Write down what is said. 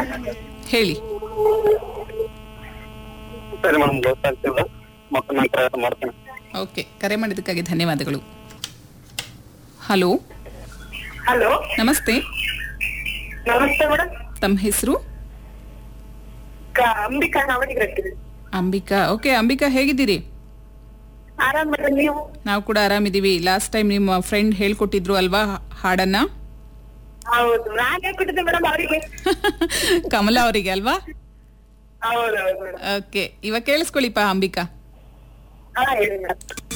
ಹೇಳಿ ಸರಿ ಮೇಡಮ್ ಗೊತ್ತಾಗ್ತಿಲ್ಲ ಮತ್ತೆ ನಾನು ಪ್ರಯತ್ನ ಮಾಡ್ತೇನೆ ಓಕೆ ಕರೆ ಮಾಡಿದ್ದಕ್ಕಾಗಿ ಧನ್ಯವಾದಗಳು ಹಲೋ ಹಲೋ ನಮಸ್ತೆ ನಮಸ್ತೆ ಮೇಡಮ್ ತಮ್ಮ ಹೆಸರು ಅಂಬಿಕಾ ನಾವಣಿಗೆ ಬರ್ತೀವಿ ಅಂಬಿಕಾ ಓಕೆ ಅಂಬಿಕಾ ಹೇಗಿದ್ದೀರಿ ಆರಾಮ್ ಮೇಡಮ್ ನೀವು ನಾವು ಕೂಡ ಆರಾಮಿದ್ದೀವಿ ಲಾಸ್ಟ್ ಟೈಮ್ ನಿಮ್ಮ ಫ್ರೆಂಡ್ ಹೇಳ್ಕೊಟ್ಟಿದ್ರು ಅಲ್ವಾ ಹಾಡನ್ನ ಹೌದು ನಾನ್ ಹೇಳ್ಕೊಟ್ಟಿದ್ದೆ ಮೇಡಮ್ ಅವರಿಗೆ ಕಮಲಾ ಅವರಿಗೆ ಅಲ್ವಾ ಹೌದೌದು ಮೇಡಮ್ ಓಕೆ ಇವಾಗ ಕೇಳಿಸ್ಕೊಳ್ಳಿಪ್ಪ ಅಂಬಿಕಾ ಹಾ ಹೇಳಿ ಮೇಡಮ್